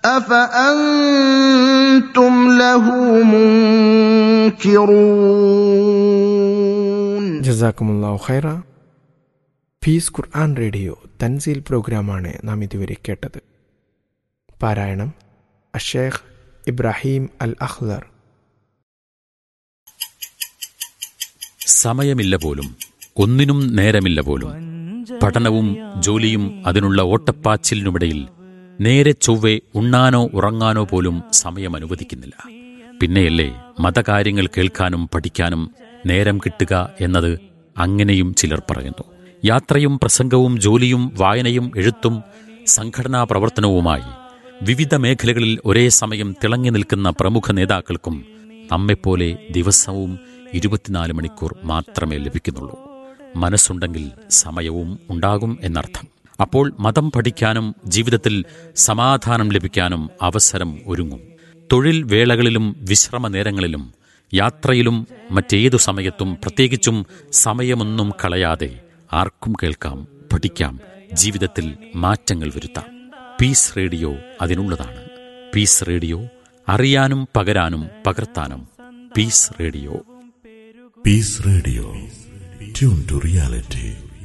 أفأنتم له منكرون ജസാക്കുമുല്ലാഹു ഖൈറ പീസ് ഖുർആൻ റേഡിയോ തൻസീൽ പ്രോഗ്രാമാണ് നാം ഇതുവരെ കേട്ടത് പാരായണം അഷേഖ് ഇബ്രാഹിം അൽ അഖ്ലർ സമയമില്ല പോലും ഒന്നിനും നേരമില്ല പോലും പഠനവും ജോലിയും അതിനുള്ള ഓട്ടപ്പാച്ചിലിനുമിടയിൽ നേരെ ചൊവ്വെ ഉണ്ണാനോ ഉറങ്ങാനോ പോലും സമയം അനുവദിക്കുന്നില്ല പിന്നെയല്ലേ മതകാര്യങ്ങൾ കേൾക്കാനും പഠിക്കാനും നേരം കിട്ടുക എന്നത് അങ്ങനെയും ചിലർ പറയുന്നു യാത്രയും പ്രസംഗവും ജോലിയും വായനയും എഴുത്തും സംഘടനാ പ്രവർത്തനവുമായി വിവിധ മേഖലകളിൽ ഒരേ സമയം തിളങ്ങി നിൽക്കുന്ന പ്രമുഖ നേതാക്കൾക്കും നമ്മെപ്പോലെ ദിവസവും ഇരുപത്തിനാല് മണിക്കൂർ മാത്രമേ ലഭിക്കുന്നുള്ളൂ മനസ്സുണ്ടെങ്കിൽ സമയവും ഉണ്ടാകും എന്നർത്ഥം അപ്പോൾ മതം പഠിക്കാനും ജീവിതത്തിൽ സമാധാനം ലഭിക്കാനും അവസരം ഒരുങ്ങും തൊഴിൽ വേളകളിലും വിശ്രമ നേരങ്ങളിലും യാത്രയിലും മറ്റേതു സമയത്തും പ്രത്യേകിച്ചും സമയമൊന്നും കളയാതെ ആർക്കും കേൾക്കാം പഠിക്കാം ജീവിതത്തിൽ മാറ്റങ്ങൾ വരുത്താം പീസ് റേഡിയോ അതിനുള്ളതാണ് പീസ് റേഡിയോ അറിയാനും പകരാനും പകർത്താനും Peace Radio Peace Radio. Tune to reality.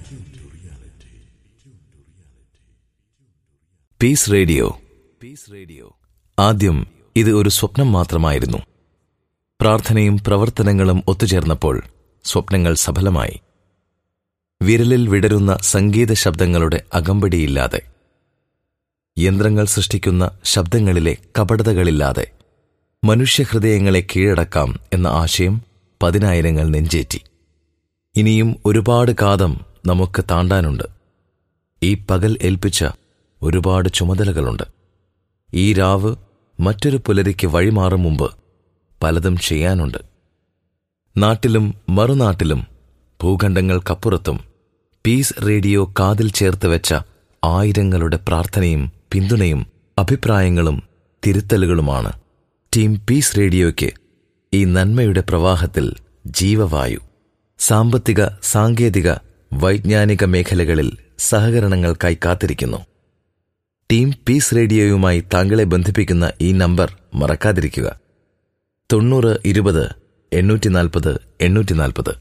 Peace Radio Peace Radio ആദ്യം ഇത് ഒരു സ്വപ്നം മാത്രമായിരുന്നു പ്രാർത്ഥനയും പ്രവർത്തനങ്ങളും ഒത്തുചേർന്നപ്പോൾ സ്വപ്നങ്ങൾ സഫലമായി വിരലിൽ വിടരുന്ന സംഗീത ശബ്ദങ്ങളുടെ അകമ്പടിയില്ലാതെ യന്ത്രങ്ങൾ സൃഷ്ടിക്കുന്ന ശബ്ദങ്ങളിലെ കപടതകളില്ലാതെ മനുഷ്യഹൃദയങ്ങളെ കീഴടക്കാം എന്ന ആശയം പതിനായിരങ്ങൾ നെഞ്ചേറ്റി ഇനിയും ഒരുപാട് കാതം നമുക്ക് താണ്ടാനുണ്ട് ഈ പകൽ ഏൽപ്പിച്ച ഒരുപാട് ചുമതലകളുണ്ട് ഈ രാവ് മറ്റൊരു പുലരിക്ക് വഴിമാറും മുമ്പ് പലതും ചെയ്യാനുണ്ട് നാട്ടിലും മറുനാട്ടിലും ഭൂഖണ്ഡങ്ങൾക്കപ്പുറത്തും പീസ് റേഡിയോ കാതിൽ ചേർത്ത് വെച്ച ആയിരങ്ങളുടെ പ്രാർത്ഥനയും പിന്തുണയും അഭിപ്രായങ്ങളും തിരുത്തലുകളുമാണ് ടീം പീസ് റേഡിയോയ്ക്ക് ഈ നന്മയുടെ പ്രവാഹത്തിൽ ജീവവായു സാമ്പത്തിക സാങ്കേതിക വൈജ്ഞാനിക മേഖലകളിൽ സഹകരണങ്ങൾക്കായി കാത്തിരിക്കുന്നു ടീം പീസ് റേഡിയോയുമായി താങ്കളെ ബന്ധിപ്പിക്കുന്ന ഈ നമ്പർ മറക്കാതിരിക്കുക തൊണ്ണൂറ് ഇരുപത് എണ്ണൂറ്റി നാൽപ്പത് എണ്ണൂറ്റി നാൽപ്പത്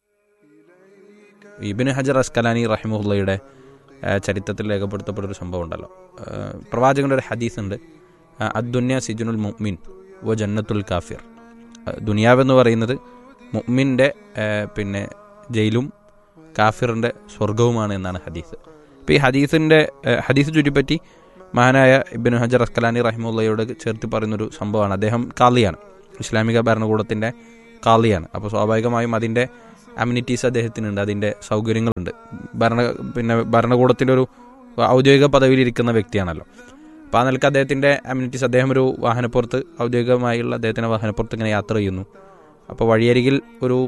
ഇബിന് ഹജർ അസ്കലാനി റഹിമുള്ളയുടെ ചരിത്രത്തിൽ രേഖപ്പെടുത്തപ്പെട്ട ഒരു സംഭവം ഉണ്ടല്ലോ ആ, പ്രവാചകന്റെ ഒരു ഹദീസ് ഉണ്ട് ആ, അദ്ദുന്യ സിജുനുൽ മുഅ്മിൻ വ ജന്നത്തുൽ കാഫിർ ആ, ദുനിയാവെന്ന് പറയുന്നത് മുഅ്മിൻ്റെ ആ, പിന്നെ ജയിലും കാഫിറിൻ്റെ സ്വർഗവുമാണ് എന്നാണ് ഹദീസ് അപ്പോൾ ഈ ഹദീസിൻ്റെ ആ, ഹദീസ് ചുറ്റിപ്പറ്റി മഹാനായ ഇബിൻ ഹജർ അസ്കലാനി റഹിമുള്ളയോട് ചേർത്ത് പറയുന്നൊരു സംഭവമാണ് അദ്ദേഹം കാളിയാണ് ഇസ്ലാമിക ഭരണകൂടത്തിൻ്റെ കാളിയാണ് അപ്പോൾ സ്വാഭാവികമായും അതിൻ്റെ അമ്യൂണിറ്റീസ് അദ്ദേഹത്തിനുണ്ട് അതിൻ്റെ സൗകര്യങ്ങളുണ്ട് ഭരണ പിന്നെ ഭരണകൂടത്തിൻ്റെ ഒരു ഔദ്യോഗിക പദവിയിലിരിക്കുന്ന വ്യക്തിയാണല്ലോ അപ്പോൾ ആ നിലക്ക് അദ്ദേഹത്തിൻ്റെ അമ്യൂണിറ്റീസ് അദ്ദേഹം ഒരു വാഹനപ്പുറത്ത് ഔദ്യോഗികമായുള്ള അദ്ദേഹത്തിൻ്റെ വാഹനപ്പുറത്ത് ഇങ്ങനെ യാത്ര ചെയ്യുന്നു അപ്പോൾ വഴിയരികിൽ ഒരു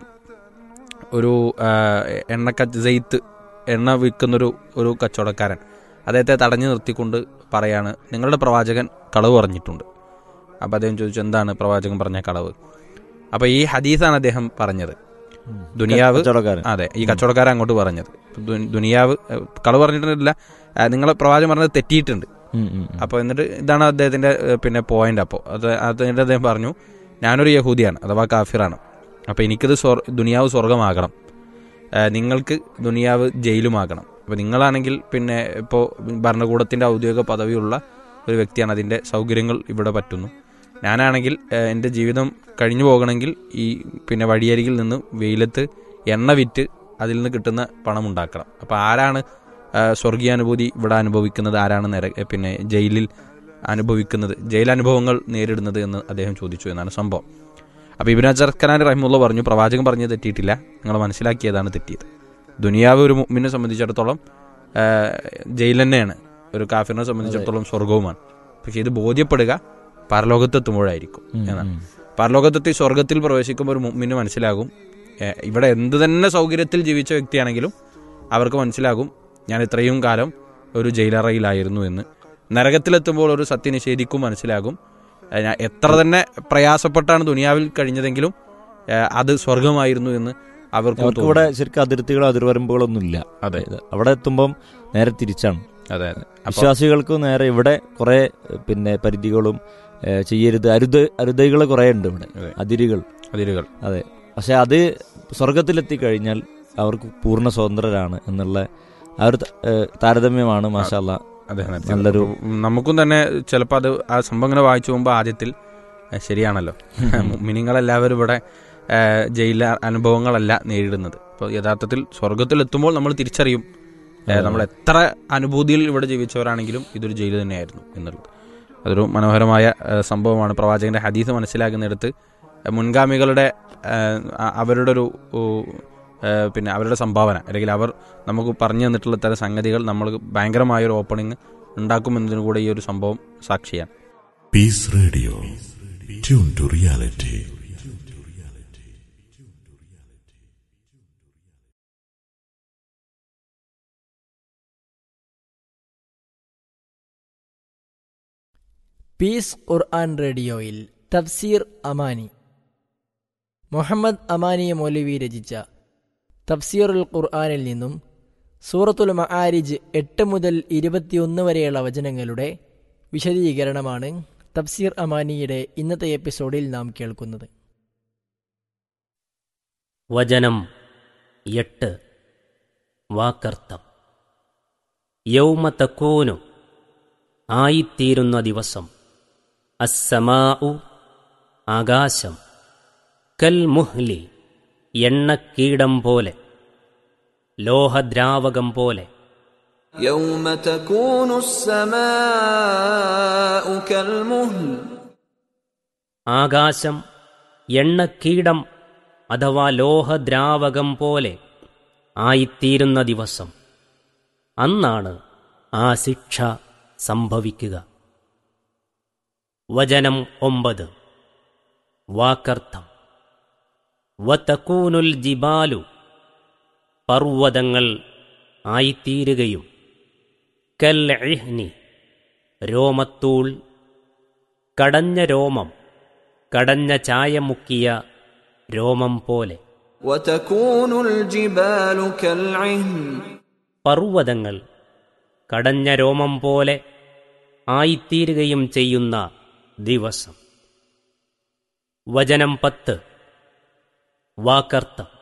ഒരു എണ്ണക്ക ജെയ്ത്ത് എണ്ണ വിൽക്കുന്നൊരു ഒരു കച്ചവടക്കാരൻ അദ്ദേഹത്തെ തടഞ്ഞു നിർത്തിക്കൊണ്ട് പറയാണ് നിങ്ങളുടെ പ്രവാചകൻ കളവ് പറഞ്ഞിട്ടുണ്ട് അപ്പോൾ അദ്ദേഹം ചോദിച്ചു എന്താണ് പ്രവാചകൻ പറഞ്ഞ കളവ് അപ്പോൾ ഈ ഹദീസാണ് അദ്ദേഹം പറഞ്ഞത് ദുനിയാവ് കച്ചവടക്കാരൻ. അതെ ഈ കച്ചവടക്കാരൻ അങ്ങോട്ട് പറഞ്ഞത് ദു- ദുനിയാവ് ഏഹ്, കളവ് പറഞ്ഞിട്ടില്ല ഏഹ്, നിങ്ങളെ പ്രവാചകൻ പറഞ്ഞത് തെറ്റിയിട്ടുണ്ട് ഉം, ഉം, ഉം. അപ്പോൾ എന്നിട്ട് ഇതാണ് അദ്ദേഹത്തിന്റെ ഏഹ്, പിന്നെ പോയിന്റ് അപ്പോൾ അത് അതിന്റെ അദ്ദേഹം പറഞ്ഞു ഞാനൊരു യഹൂദിയാണ് അഥവാ കാഫിറാണ് അപ്പോൾ എനിക്കിത് സ്വർ ദുനിയാവ് സ്വർഗമാകണം ഏഹ്, നിങ്ങൾക്ക് ദുനിയാവ് ജയിലുമാകണം അപ്പോൾ നിങ്ങളാണെങ്കിൽ പിന്നെ ഇപ്പോൾ ഭരണകൂടത്തിന്റെ ഔദ്യോഗിക പദവിയുള്ള ഒരു വ്യക്തിയാണ് അതിന്റെ സൗകര്യങ്ങൾ ഇവിടെ പറ്റുന്നു ഞാനാണെങ്കിൽ ഏഹ്, എൻ്റെ ജീവിതം കഴിഞ്ഞു പോകണമെങ്കിൽ ഈ പിന്നെ വഴിയരികിൽ നിന്ന് വെയിലത്ത് എണ്ണ വിറ്റ് അതിൽ നിന്ന് കിട്ടുന്ന പണം ഉണ്ടാക്കണം അപ്പോൾ ആരാണ് ആ, സ്വർഗീയാനുഭൂതി ഇവിടെ അനുഭവിക്കുന്നത് ആരാണ് നര പിന്നെ ജയിലിൽ അനുഭവിക്കുന്നത് ജയിലനുഭവങ്ങൾ നേരിടുന്നത് എന്ന് അദ്ദേഹം ചോദിച്ചു എന്നാണ് സംഭവം അപ്പോൾ ഇബിൻ അജർഖനാൻ റഹിമുള്ള പറഞ്ഞു പ്രവാചകൻ പറഞ്ഞത് തെറ്റിയിട്ടില്ല നിങ്ങൾ മനസ്സിലാക്കിയതാണ് തെറ്റിയത് ദുനിയാവ് ഒരു മുമ്മിനെ സംബന്ധിച്ചിടത്തോളം ആ, ജയിൽ തന്നെയാണ് ഒരു കാഫിറിനെ സംബന്ധിച്ചിടത്തോളം സ്വർഗവുമാണ് പക്ഷേ ഇത് ബോധ്യപ്പെടുക പരലോകത്തെത്തുമ്പോഴായിരിക്കും എന്നാണ് പരലോകത്തെത്തി സ്വർഗത്തിൽ പ്രവേശിക്കുമ്പോൾ ഒരു മുമ്മിന് മനസ്സിലാകും ഏ, ഇവിടെ എന്ത് തന്നെ സൗകര്യത്തിൽ ജീവിച്ച വ്യക്തിയാണെങ്കിലും അവർക്ക് മനസ്സിലാകും ഞാൻ ഇത്രയും കാലം ഒരു ജയിലറയിലായിരുന്നു എന്ന് നരകത്തിലെത്തുമ്പോൾ ഒരു സത്യനിഷേധിക്കും മനസ്സിലാകും ഏ, ഞാൻ എത്ര തന്നെ പ്രയാസപ്പെട്ടാണ് ദുനിയാവിൽ കഴിഞ്ഞതെങ്കിലും ഏ, അത് സ്വർഗമായിരുന്നു എന്ന് അവർക്കും അവർക്ക് ഇവിടെ ശരിക്കും അതിർത്തികളോ അതിർവരമ്പുകളോ ഒന്നും ഇല്ല അതെ. അവിടെ എത്തുമ്പം നേരെ തിരിച്ചാണ് അതെ അതെ അപ്പൊ വിശ്വാസികൾക്ക് നേരെ ഇവിടെ കുറെ പിന്നെ പരിധികളും ഏ, ചെയ്യരുത് അരുത് അരുതകൾ കുറെ ഉണ്ട് ഇവിടെ അതെ. അതിരുകൾ അതിരുകൾ അതെ പക്ഷെ അത് സ്വർഗത്തിലെത്തി കഴിഞ്ഞാൽ അവർക്ക് പൂർണ്ണ സ്വതന്ത്രരാണ് എന്നുള്ള ആ ഒരു ത- ഏ, താരതമ്യമാണ് മാഷാല്ല അതെ അതെ. നല്ലൊരു നമുക്കും തന്നെ ചിലപ്പോൾ അത് ആ സംഭവം ഇങ്ങനെ വായിച്ചു പോകുമ്പോൾ ആദ്യത്തിൽ ഏ, ശരിയാണല്ലോ മിനിങ്ങളെല്ലാവരും ഇവിടെ ഏ, ജയിലിലെ അനുഭവങ്ങളല്ല നേരിടുന്നത് അപ്പോൾ യഥാർത്ഥത്തിൽ സ്വർഗത്തിലെത്തുമ്പോൾ നമ്മൾ തിരിച്ചറിയും ഏ, നമ്മൾ എത്ര അനുഭൂതിയിൽ ഇവിടെ ജീവിച്ചവരാണെങ്കിലും ഇതൊരു ജയിൽ തന്നെയായിരുന്നു എന്നുള്ളത് അതൊരു മനോഹരമായ ഏ, സംഭവമാണ് പ്രവാചകന്റെ ഹദീസ് മനസ്സിലാക്കുന്നിടത്ത് ഏ, മുൻഗാമികളുടെ ഏ, അ- അവരുടെ ഒരു ഓ, ഏ, പിന്നെ അവരുടെ സംഭാവന അല്ലെങ്കിൽ അവർ നമുക്ക് പറഞ്ഞു തന്നിട്ടുള്ള തരം സംഗതികൾ നമ്മൾ ഭയങ്കരമായ ഒരു ഓപ്പണിംഗ് ഉണ്ടാക്കുമെന്നതിന് കൂടെ ഈ ഒരു സംഭവം സാക്ഷിയാണ് Peace Radio. Tune to reality. Peace Quran റേഡിയോയിൽ തഫ്സീർ അമാനി മുഹമ്മദ് അമാനി മൗലവി രചിച്ച തഫ്സീറുൽ ഖുർആനിൽ നിന്നും സൂറത്തുൽ മആരിജ് എട്ട് മുതൽ ഇരുപത്തിയൊന്ന് വരെയുള്ള വചനങ്ങളുടെ വിശദീകരണമാണ് തഫ്സീർ അമാനിയുടെ ഇന്നത്തെ എപ്പിസോഡിൽ നാം കേൾക്കുന്നത് വചനം എട്ട് വാക്കർത്ഥം യൗമ തക്കൂനു ആയിത്തീരുന്ന ദിവസം അസ്സമാഉ ആകാശം കൽ മുഹ്ലി എണ്ണക്കീടം പോലെ ലോഹദ്രാവകം പോലെ يوم تكون السماء كالمهل ആകാശം എണ്ണക്കീടം അഥവാ ലോഹദ്രാവകം പോലെ ആയിത്തീരുന്ന ദിവസം അന്നാണ് ആ ശിക്ഷ സംഭവിക്കുക വചനം ഒമ്പത് വാക്കർത്ഥം വതക്കൂനുൽ ജിബാലു പർവ്വതങ്ങൾ ആയിത്തീരുകയും കൽ ഇഹ്നി രോമത്തൂൾ കടഞ്ഞ രോമം കടഞ്ഞ ചായ മുക്കിയ രോമം പോലെ وتكون الجبال كالعهن പർവ്വതങ്ങൾ കടഞ്ഞ രോമം പോലെ ആയിത്തീരുകയും ചെയ്യുന്ന ദിവസം വചനം പത്ത് വാക്കർത്ഥം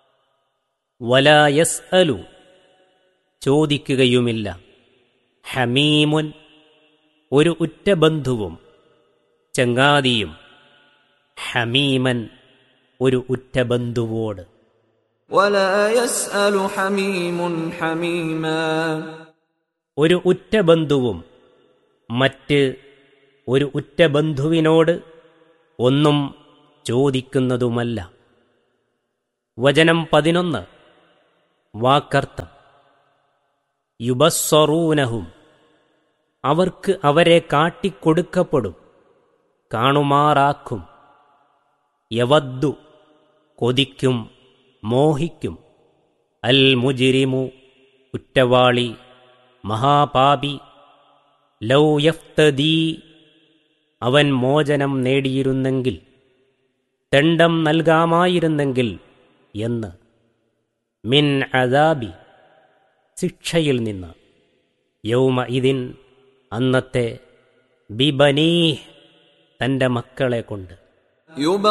വലായസ് അലു ചോദിക്കുകയുമില്ല ഹമീമുൻ ഒരു ഉറ്റ ബന്ധുവും ചങ്ങാതിയും ഹമീമൻ ഒരു ഉറ്റ ബന്ധുവോട് ولا يسأل حميم حميما ഒരു ഉറ്റ ബന്ധുവും മറ്റ് ഒരു ഉറ്റ ബന്ധുവിനോട് ഒന്നും ചോദിക്കുന്നതുമല്ല വചനം പതിനൊന്ന് വാക്കർത്ഥം യുബസ്വറൂനഹും അവർക്ക് അവരെ കാട്ടിക്കൊടുക്കപ്പെടും കാണുമാറാക്കും യവദ്ദു കൊതിക്കും മോഹിക്കും അൽ മുജിരിമു കുറ്റവാളി മഹാപാപി ലൗ യഫ്തദീ അവൻ മോചനം നേടിയിരുന്നെങ്കിൽ ദണ്ഡം നൽകാമായിരുന്നെങ്കിൽ എന്ന് മിൻ അദാബി ശിക്ഷയിൽ നിന്ന് യൗമ ഇതിൻ അന്നത്തെ ബിബനീഹ് തൻ്റെ മക്കളെ കൊണ്ട്